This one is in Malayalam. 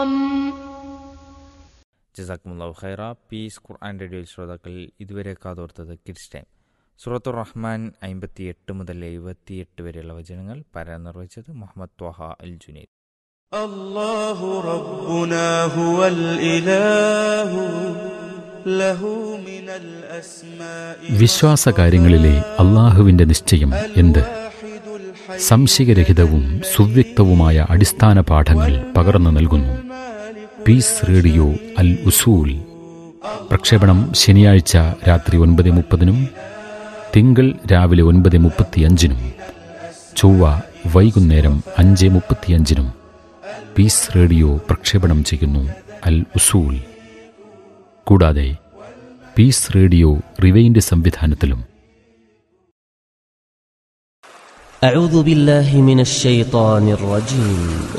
ജസാക്കുമുല്ലാഹു ഖൈറ പീസ് ഖുർആൻ റേഡിയോ ശ്രോതാക്കൾ ഇതുവരെ കാതോർത്തത് കിഡ്സ് ടൈം സുറത്തുർ റഹ്മാൻ അമ്പത്തിയെട്ട് മുതൽ എഴുപത്തിയെട്ട് വരെയുള്ള വചനങ്ങൾ പാരായണം നിർവഹിച്ചത് മുഹമ്മദ് ത്വഹ അൽ ജുനൈദ് الله ربنا هو الإله له من الأسماء വിശ്വാസകാര്യങ്ങളിലെ അള്ളാഹുവിന്റെ നിശ്ചയം എന്ത് الواحد الحي സംശയരഹിതവും സുവ്യക്തവുമായ അടിസ്ഥാന പാഠങ്ങൾ പകർന്നു നൽകുന്നു പീസ് റേഡിയോ അൽ ഉസൂൽ പ്രക്ഷേപണം ശനിയാഴ്ച രാത്രി ഒൻപത് മുപ്പതിനും തിങ്കൾ രാവിലെ ഒൻപത് മുപ്പത്തിയഞ്ചിനും ചൊവ്വ വൈകുന്നേരം അഞ്ച് മുപ്പത്തിയഞ്ചിനും പീസ് റേഡിയോ പ്രക്ഷേപണം ചെയ്യുന്നു അൽ ഉസൂൽ കൂടാതെ പീസ് റേഡിയോ റിവൈൻഡ് സംവിധാനത്തിലും أعوذ بالله من الشيطان الرجيم